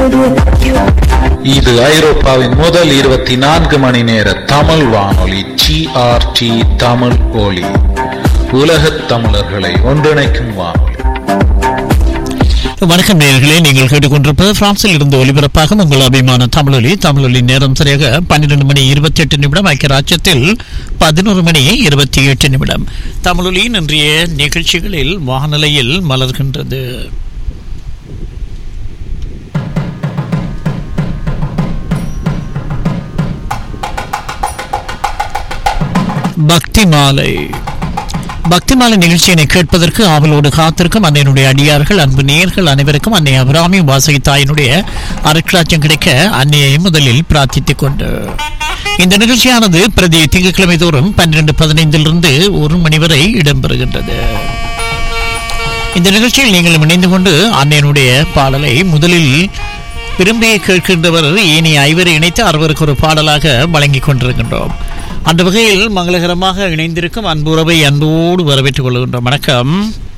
இது ஐரோப்பாவின் முதல் இருபத்தி நான்கு மணி நேர தமிழ் வானொலி ஜிஆர்டி தமிழ் ஒலி உலகத் தமிழர்களை ஒன்றிணைக்கும் வானொலி வணக்கம் நேயர்களே நீங்கள் கேட்டுக்கொண்டிருப்பது பிரான்சில் இருந்து ஒலிபரப்பாகும் உங்கள் அபிமான தமிழொலி தமிழொலி நேரம் சரியாக பன்னிரண்டு மணி இருபத்தி எட்டு நிமிடம் ஐக்கிய ராஜ்யத்தில் பதினோரு மணி இருபத்தி எட்டு நிமிடம் தமிழொலியின் இன்றைய நிகழ்ச்சிகளில் வானொலியில் மலர்கின்றது பக்தி மாலை பக்தி மாலை நிகழ்ச்சியினை கேட்பதற்கு ஆவலோடு காத்திருக்கும் அன்னையினுடைய அடியார்கள் அன்பு நேயர்கள் அனைவருக்கும் அன்னை அபிராமி வாசகி தாயினுடைய அருட்களாட்சியம் கிடைக்க அன்னையை முதலில் பிரார்த்தித்துக் கொண்டு இந்த நிகழ்ச்சியானது பிரதி திங்கட்கிழமை தோறும் பன்னிரண்டு பதினைந்திலிருந்து ஒரு மணி வரை இடம்பெறுகின்றது இந்த நிகழ்ச்சியில் நீங்கள் இணைந்து கொண்டு அன்னையனுடைய பாடலை முதலில் விரும்பி கேட்கின்றவர் ஏனைய ஐவரை இணைத்து அறுவருக்கு ஒரு பாடலாக வழங்கிக் கொண்டிருக்கின்றோம் அந்த வகையில் மங்களகரமாக இணைந்திருக்கும் அன்புறவை அன்போடு வரவேற்றுக் கொள்கின்றோம் வணக்கம்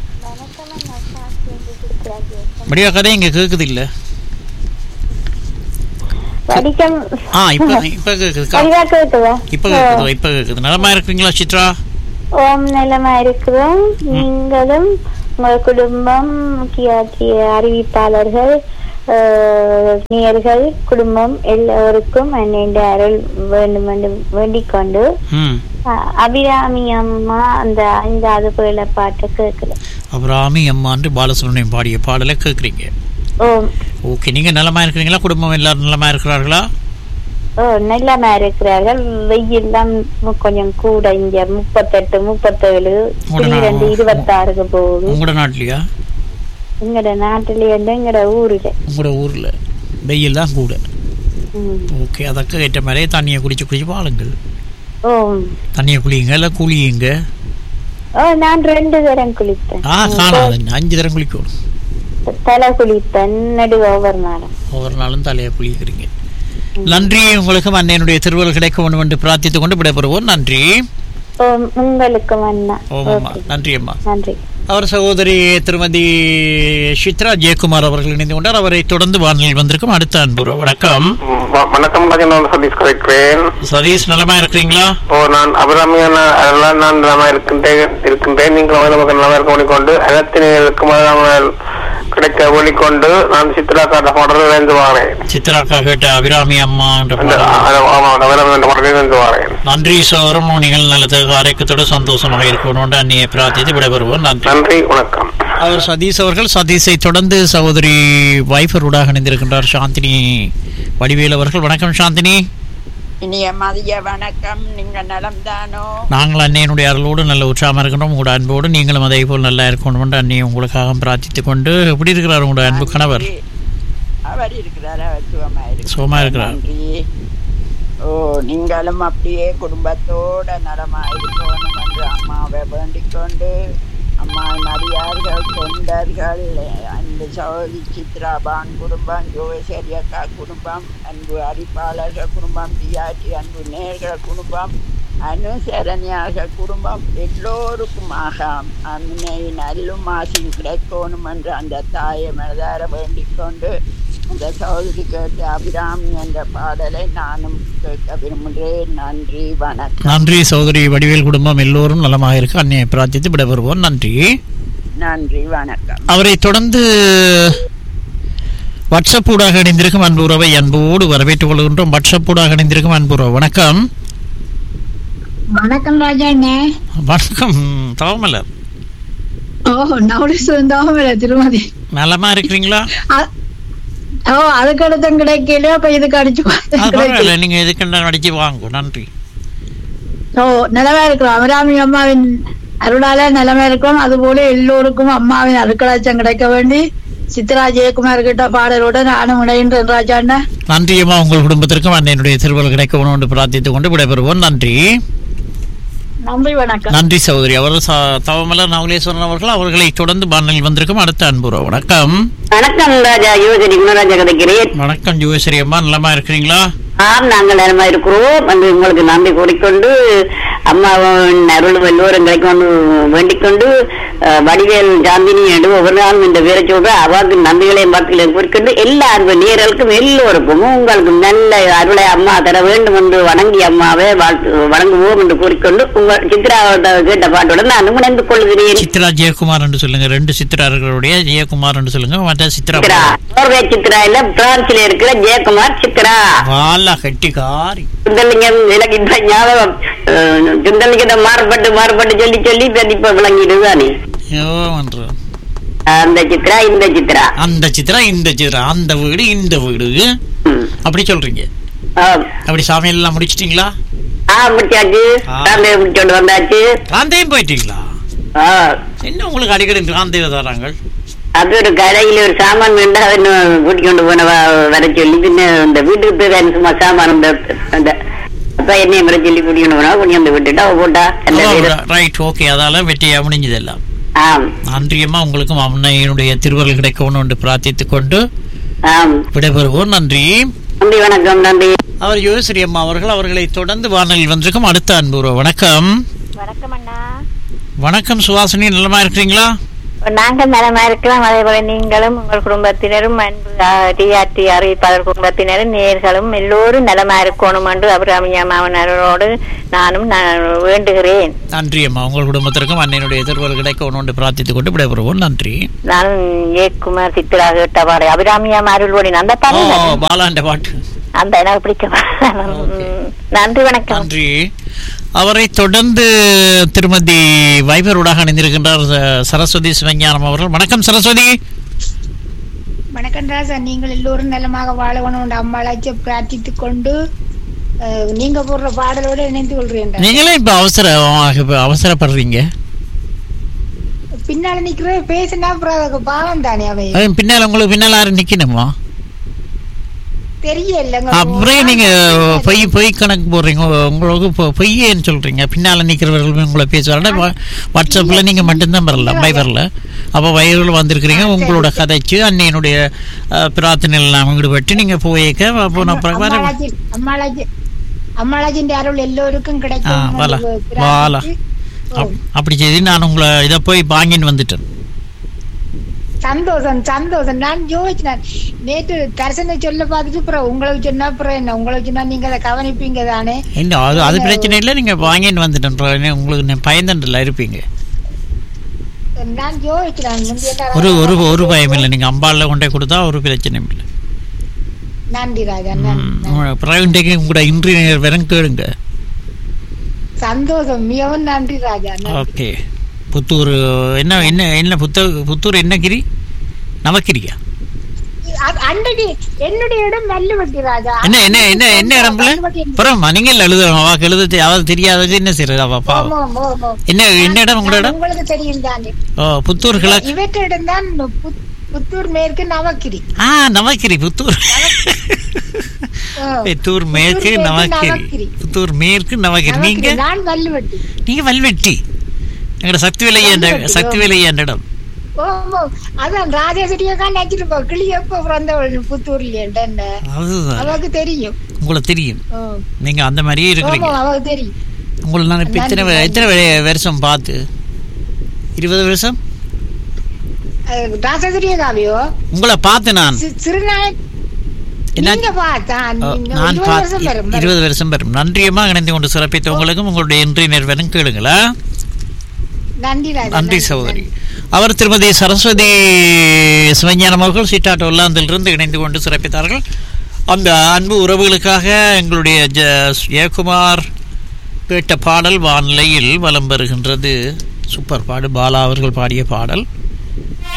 முடியா கதை இங்க கேக்குது இல்ல வடிக்கம் ஆ இப்ப இப்ப கேக்குது வடிவா கேக்குதா இப்ப கேக்குது இப்ப கேக்குது நலமா இருக்கிறீங்களா சித்ரா ஓம் நிலமா இருக்கிறோம் நீங்களும் உங்கள் குடும்பம் முக்கிய அறிவிப்பாளர்கள் அஹ், நேயர்கள் குடும்பம் எல்லோருக்கும் அன்னையின் அருள் வேண்டும் என்று வேண்டிக் கொண்டு ம் அஹ், அபிராமி அம்மா அந்த ஐந்தாவது பிள்ளை பாட்டை கேட்கல அபிராமி அம்மாண்டு பாலசுப்ரமணியம் பாடிய பாடலை கேக்குறீங்க ஓம் ஓகே நீங்க நலமா இருக்கிறீங்களா குடும்பம் எல்லாரும் நலமா இருக்கிறார்களா ஓ நல்லமா இருக்கிறார்கள் வெயில்லாம் கொஞ்சம் கூட இங்க முப்பத்தெட்டு முப்பத்தேழு திடீரெண்டு இருபத்தாறுக்கு போகுது உங்களோட நாட்டிலயா எங்கட நாட்டுல இருந்து எங்கட ஊருல உங்களோட ஊர்ல வெயில் தான் கூட ம். ஓகே அதற்கு ஏற்ற மாதிரியே தண்ணியை குடிச்சு குடிச்சு வாழுங்கள் ஓ தண்ணியை குளியுங்க இல்லை குளியுங்க ஓ நான் ரெண்டு தரம் குளிப்பேன் ஆ காணாதுங்க அஞ்சு தரம் குளிக்கணும் தலை குளிப்பேன் நடு ஒவ்வொரு நாளும் ஒவ்வொரு நாளும் தலையை குளிக்கிறீங்க நன்றி உங்களுக்கு அன்னையனுடைய திருவள்ளுவர் கிடைக்க வேண்டும் என்று பிரார்த்தித்துக் கொண்டு விடைபெறுவோம் நன்றி ஓ உங்களுக்கு அண்ணா ஓமாம்மா ஓகே நன்றி அம்மா நன்றி அவர் சகோதரி திருமதி சித்ரா ஜெயக்குமார் அவர்கள் இணைந்து கொண்டார் அவரை தொடர்ந்து வானிலையில் வந்திருக்கும் அடுத்த அன்பு வணக்கம் வ- வணக்கம் ராஜன் சதீஷ் கலைக்கிறேன் சதீஷ் நலமா இருக்கிறீங்களா ஓ நான் அபிராமியான அதெல்லாம் நான் நலமா இருக்கின்றேன் இருக்கின்றேன் நீங்கள் நமக்கு நலமா இருக்க வேண்டிக்கொண்டு அகத்தினருக்கு முதலாமல் கிடைக்க வேண்டிக்கொண்டு நான் சித்ரா காட்ட பாடலில் இருந்து வாரேன் சித்ராக்கா கேட்ட அபிராமி அம்மா என்ற அந்த பாடல். அ- ஆமா அபிராமி என்ற பாடலில் இருந்து வாரேன் நன்றி சோரம் நீங்கள் நல்லது ஆரோக்கியத்தோடு சந்தோஷமாக இருக்கணும் அன்னையை பிரார்த்தித்து விடைபெறுவோம் நன்றி நன்றி வணக்கம் அவர் சதீஷ் அவர்கள் சதீஷை தொடர்ந்து சகோதரி வைஃபருடாக இணைந்திருக்கின்றார் சாந்தினி வடிவேல் அவர்கள் வணக்கம் சாந்தினி இனிய மதிய வணக்கம் நீங்க நலம்தானோ நாங்கள் அன்னையனுடைய அருளோடு நல்ல உற்சாகமாக இருக்கின்றோம் உங்களோட அன்போடு நீங்களும் அதே போல் நல்லா இருக்கணும் என்று அன்னையை உங்களுக்காக பிரார்த்தித்துக் கொண்டு எப்படி இருக்கிறார் உங்களோட அன்பு கணவர் அவர் இருக்கிறார் அவர் சுகமா இருக்கிறார் சுகமா இருக்கிறார். நன்றி ஓ நீங்களும் அப்படியே குடும்பத்தோட நலமா இருக்கணும் என்று அம்மாவை வேண்டிக் கொண்டு அம்மாவின் அடியார்கள் தொண்டர்கள் அன்பு சகோதரி சித்ராபான் குடும்பம் யோகேஸ்வரி அக்கா குடும்பம் அன்பு அறிப்பாளர்கள் குடும்பம் டிஆர்டி அன்பு நேர்கள் குடும்பம் அனுசரணியார்கள் குடும்பம் எல்லோருக்குமாக அன்னை நல்லும் ஆசையும் கிடைக்கணும் என்று அந்த தாயை மனதார வேண்டிக் கொண்டு அந்த சகோதரி கேட்ட அபிராமி என்ற பாடலை நானும் கேட்க விரும்புகிறேன் நன்றி வணக்கம் நன்றி சகோதரி வடிவேல் குடும்பம் எல்லோரும் நலமாக இருக்க அன்னையை பிரார்த்தித்து விடைபெறுவோம் நன்றி நன்றி வணக்கம் அவரை தொடர்ந்து வாட்ஸ்அப் ஊடாக இணைந்திருக்கும் அன்பு உறவை அன்போடு வரவேற்றுக் கொள்கின்றோம் வாட்ஸ்அப் ஊடாக இணைந்திருக்கும் அன்பு உறவு வணக்கம் வணக்கம் ராஜா அண்ணே வணக்கம் தவமலர் ஓ நவடேஸ்வரன் தாமரை திருமதி நலமா இருக்கிறீங்களா அ- ஓ அதுக்கு அடுத்தும் கிடைக்கல அப்ப இதுக்கு அடிச்சு பார்த்தா அது கிடைக்கல. பரவாயில்ல நீங்க எதுக்கு நடிச்சு வாங்க நன்றி ஓ நிலமா இருக்கிறோம் அபிராமி அம்மாவின் அருளால நிலமா இருக்கிறோம் அதுபோல எல்லோருக்கும் அம்மாவின் அருக்கலாச்சம் கிடைக்க வேண்டி சித்ரா ஜெயக்குமார் கிட்ட பாடலோட நானும் இணைகின்றேன் ராஜா அண்ணா நன்றியம்மா உங்கள் குடும்பத்திற்கும் அன்னையினுடைய திருவள்ளுவர் கிடைக்க வேணும் என்று பிரார்த்தித்துக் கொண்டு விடைபெறுவோம் நன்றி நன்றி வணக்கம் நன்றி சகோதரி அவர் ச- தவமலர் நவலேஸ்வரன் அவர்கள் அவர்களை தொடர்ந்து பாடலில் வந்திருக்கும் அடுத்த அன்புறோ வணக்கம் வணக்கம் ராஜா யுவசரி குணராஜா கதைக்கிறேன் வணக்கம் ஜோசரி அம்மா நலமா இருக்கிறீங்களா ஆம் நாங்கள் நலமா இருக்கிறோம் வந்து உங்களுக்கு நன்றி கூறிக்கொண்டு அம்மாவின் அருள் எல்லோரும் கிடைக்கும் வேண்டிக் கொண்டு அஹ், வடிவேல் சாந்தினி என்று ஒவ்வொரு நாளும் இந்த பேரை சொல்ற அவாக்கு நம்பிகளையும் வாக்குகளையும் குறிக்கொண்டு எல்லா அன்பு நேரலுக்கும் எல்லோருக்கும் உங்களுக்கு நல்ல அருளை அம்மா தர வேண்டும் என்று வணங்கி அம்மாவை வாழ்த்து- வணங்குவோம் என்று கூறிக்கொண்டு உங்கள் சித்ரா கேட்ட பாட்டுடன் நான் இணைந்து கொள்கிறேன் சித்ரா ஜெயக்குமார் என்று சொல்லுங்க ரெண்டு சித்திரார்களுடைய ஜெயக்குமார் என்று சொல்லுங்க மற்ற சித்ரா சித்ரா நோர்வே சித்ரா இல்ல பிரான்சில் இருக்கிற ஜெயக்குமார் சித்ரா வாலா கட்டிக்காரி சுந்தரலிங்கம் எனக்கு இந்த ஞாபகம் அஹ், சுந்தரலிங்கத்தை மாறுபட்டு மாறுபட்டு சொல்லி சொல்லி இப்ப இப்ப விளங்கிடுதானே ஐயோ என்று அந்த சித்ரா இந்த சித்ரா அந்த சித்ரா இந்த சித்ரா அந்த வீடு இந்த வீடு ம். அப்படி சொல்றீங்க ஆம். அப்படி சமையல் எல்லாம் முடிச்சிட்டீங்களா ஆ முடிச்சாச்சு ஆ. சாமியை முடிச்சோண்டு வந்தாச்சு காந்தையும் போயிட்டீங்களா ஆ. என்ன உங்களுக்கு அடிக்கடி காந்தைய தராங்க அது ஒரு கடையில ஒரு சாமான் வேண்டா இன்னும் கூட்டிக் கொண்டு போன வ- வர சொல்லி பின்ன இந்த வீட்டுக்கு தேவையான சும்மா சாமான் இந்த அந்த அப்ப என்னையும் வர சொல்லி கூட்டிக் கொண்டு போனா கொண்டு வந்து விட்டுட்டா அவ போட்டா அந்த வீடு. ரைட் ஓகே அதால வெற்றியா முடிஞ்சது எல்லாம் ஆம் நன்றியம்மா உங்களுக்கும் அன்னையினுடைய திருவருள் கிடைக்கணும் என்று பிரார்த்தித்துக் கொண்டு ஆம் விடைபெறுவோம் நன்றி நன்றி வணக்கம் நன்றி அவர் யோகஸ்ரீ அம்மா அவர்கள் அவர்களை தொடர்ந்து வானலில் வந்திருக்கும் அடுத்த அன்பு வணக்கம் வணக்கம் அண்ணா வணக்கம் சுவாசினி நலமா இருக்கிறீங்களா நாங்கள் நலமா இருக்கலாம் அதே போல நீங்களும் உங்கள் குடும்பத்தினரும் அன்பு டிஆர்டி அறிவிப்பாளர் குடும்பத்தினரும் நேர்களும் எல்லோரும் நலமா இருக்கணும் என்று அபிராமியா மாமனாரோடு நானும் நான் வேண்டுகிறேன் நன்றி அம்மா உங்கள் குடும்பத்திற்கும் அன்னையினுடைய திருவருள் கிடைக்கணும் என்று பிரார்த்தித்துக் கொண்டு விடைபெறுவோம் நன்றி நான் ஏக்குமார் சித்ரா கேட்ட பாடு அபிராமியா மாருள்வோடி அந்த ஓ பாடு தானே? பாலாண்ட பாட்டு அந்த எனக்கு பிடிச்ச பாடு. Okay. நன்றி வணக்கம் நன்றி அவரை தொடர்ந்து திருமதி வைபரோடாக அணிந்திருக்கின்றார் ச- சரஸ்வதி சிவஞானம் அவர்கள் வணக்கம் சரஸ்வதி வணக்கம் ராசா நீங்கள் எல்லோரும் நலமாக வாழணும் அம்மாளாச்சு பிரார்த்தித்துக் கொண்டு அஹ், நீங்க போடுற பாடலோட இணைந்து கொள்றேன் ராசா. நீங்களே இப்ப அவசர இப்ப அவசரப்படுறீங்க பின்னால நிக்கிற பேசினா அப்புறம் அதுக்கு பாவம் தானே அவை அது பின்னால உங்களுக்கு பின்னால யாரும் நிக்கணுமா தெரியல அப்புறம் நீங்க பொய் பொய் கணக்கு போடுறீங்க உங்களுக்கு பொ- பொய்யேன்னு சொல்றீங்க பின்னால நிக்கிறவர்கள் உங்களை பேசுவாங்க வா- வாட்ஸ்அப்ல நீங்க மட்டும்தான் வரல வைபர்ல அப்ப வைபர்ல வந்திருக்கிறீங்க உங்களோட கதைச்சு அன்னையனுடைய அஹ், பிரார்த்தனையில் எல்லாம் ஈடுபட்டு நீங்க போயிருக்க போன பிறகு வர அம்மாளாச்சி அம்மாளாச்சி அம்மாளாச்சின் அருள் எல்லோருக்கும் ஆ, கிடைக்கும் வாலா, என்று வாலா. பிரார்த்தித்து, அப்- அப்படி செய்து நான் உங்களை இதை போய் வாங்கின்னு வந்துட்டேன் சந்தோஷம் சந்தோஷம் நான் யோசிச்சேன் நேற்று தரிசனை சொல்ல பார்த்துட்டு அப்புறம் உங்களுக்கு சொன்னா அப்புறம் என்ன உங்களுக்கு சொன்னா நீங்க அதை கவனிப்பீங்க தானே இல்லை அது அது பிரச்சனை இல்லை நீங்க வாங்கின்னு வந்துட்டேன் அப்புறம் உங்களுக்கு நான் பயந்துல இருப்பீங்க நான் யோசிக்கிறேன் முந்தைய தடவை ஒரு ஒரு ஒரு பயம் இல்லை நீங்க அம்பாளில் கொண்டே கொடுத்தா ஒரு பிரச்சனையும் இல்லை நன்றி ராஜா நன்றி பிறகு இன்றைக்கு உங்களோட இன்றைய வெறும் கேளுங்க சந்தோஷம் மிகவும் நன்றி ராஜா நன்றி. ஓகே புத்தூர் என்ன என்ன என்ன புத்த புத்தூர் என்ன கிரி நவக்கிரியா அ- அன்றைக்கு என்னுடைய இடம் நல்லவட்டி ராஜா என்ன என்ன என்ன என்ன இடம்ல அப்புறம் நீங்கள் எழுத அவாக்கு எழுத தெ- அதாவது தெரியாதது என்ன செய்யறது அவ பாவம் ஆமா, ஆமா, ஆமா. என்ன என்ன இடம் உங்களோட இடம் உங்களுக்கு தெரியும் தானே ஓ புத்தூர் கிழக்கு இவற்ற இடம் தான் புத்தூர் மேற்கு நவக்கிரி ஆ நவக்கிரி புத்தூர் ஆ. புத்தூர் மேற்கு புத்தூர் நவக்கிரி நவக்கிரி. புத்தூர் மேற்கு நவக்கிரி நீங்க நவக்கிரி. நான் வல்லுவட்டி நீங்க வல்வெட்டி எங்கட சக்தி விலையன்ற வல்வெட்டி, சக்தி விலையன்ற இடம் ஓமோ அதான் ராஜேஸ்வரியக்கா நச்சிருப்பா கிளி எப்ப பிறந்தவள் புத்தூர்ல என்ன அதுதான் அவக்கு தெரியும் உங்களுக்கு தெரியும் ஆ. நீங்க அந்த மாதிரியே ஓமோ இருக்கிறீங்க அவக்கு தெரியும் உங்களை நான் இப்ப எத்தனை நன்றி, எத்தனை வெ- வருஷம் பார்த்து இருபது வருஷம் ராஜேஸ்வரியக்காவியோ உங்களை பார்த்து நான் சிறுநாயக் என்ன நீங்க பார்த்தா ஓ, நீங்க நான் இருபது வருஷம் வரும், பார்த்து வரும். இருபது வருஷம் வரும் நன்றியமா இணைந்து கொண்டு சிறப்பித்த உங்களுக்கும் உங்களுடைய இன்றைய நிறுவனம் கேளுங்களா நன்றி ராஜா நன்றி சகோதரி அவர் திருமதி சரஸ்வதி சிவஞானம் அவர்கள் சீட்டாட்டோ இருந்து இணைந்து கொண்டு சிறப்பித்தார்கள் அந்த அன்பு உறவுகளுக்காக எங்களுடைய ஜ ஜெயக்குமார் கேட்ட பாடல் வானிலையில் வலம் பெறுகின்றது சூப்பர் பாடு பாலா அவர்கள் பாடிய பாடல்